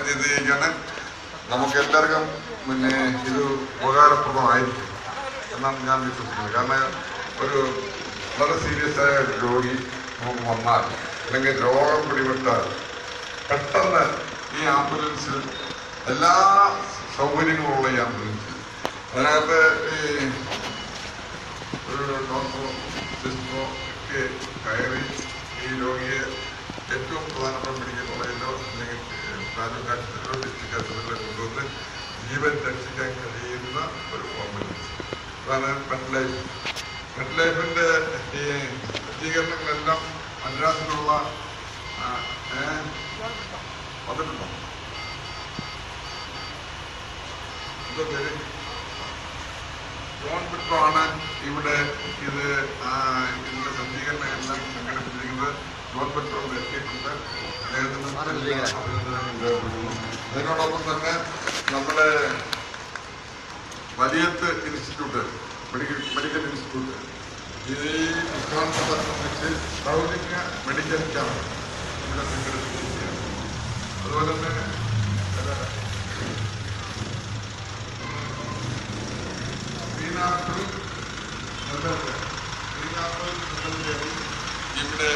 ചെയ്ത് കഴിഞ്ഞാൽ നമുക്ക് എല്ലാവർക്കും പിന്നെ ഇത് ഉപകാരപ്രദമായിരിക്കും എന്നാണ് ഞാൻ വിശ്വസിക്കുന്നത് കാരണം ഒരു വളരെ സീരിയസ് ആയ ഒരു രോഗി നമുക്ക് വന്നാൽ അല്ലെങ്കിൽ രോഗം പിടിപെട്ടാൽ പെട്ടെന്ന് ഈ ആംബുലൻസിൽ എല്ലാ സൗകര്യങ്ങളുള്ള ഈ ആംബുലൻസ് അതിനകത്ത് ഈ ഒരു ഡോക്ടറോ സിസ്റ്ററോ ഒക്കെ കയറി ഈ രോഗിയെ ഏറ്റവും പ്രധാനപ്പെട്ട മെഡിക്കൽ കോളേജിലോ അല്ലെങ്കിൽ താലൂക്ക് ആശുപത്രിയിലോ ഡിസ്ട്രിക്ട് ആശുപത്രിയിലോ കൊണ്ടുവന്ന് ജീവൻ രക്ഷിക്കാൻ കഴിയുന്ന ഒരു ആംബുലൻസ് അതാണ് പെറ്റ് ലൈഫ് പെറ്റ് ലൈഫിന്റെ ഈ സജ്ജീകരണങ്ങളെല്ലാം മദ്രാസിലുള്ള ആ, ഏ, വന്നിട്ടുണ്ടോ എന്താ പേര് ജോൺ ബിട്ടോ ആണ് ഇവിടെ ഇത് ആ, ഇതിന്റെ സജ്ജീകരണം എല്ലാം സംഘടിപ്പിച്ചിരിക്കുന്നത് ജോൺ ബിട്ടോ എത്തിയിട്ടുണ്ട് അദ്ദേഹത്തിന് അഭിനന്ദനങ്ങൾ രേഖപ്പെടുത്തുന്നു. അതിനോടൊപ്പം തന്നെ നമ്മുടെ Valiyath institute medical medical institute ഇത് ഈ ഉദ്ഘാടനത്തോടനുബന്ധിച്ച് സൗജന്യ മെഡിക്കൽ ക്യാമ്പ് ഇവിടെ സംഘടിപ്പിച്ചിരിക്കുകയാണ് അതുപോലെ തന്നെ ഏതാ? ശ്രീനാഥ് ശ്രീനാഥ് ഇവിടെ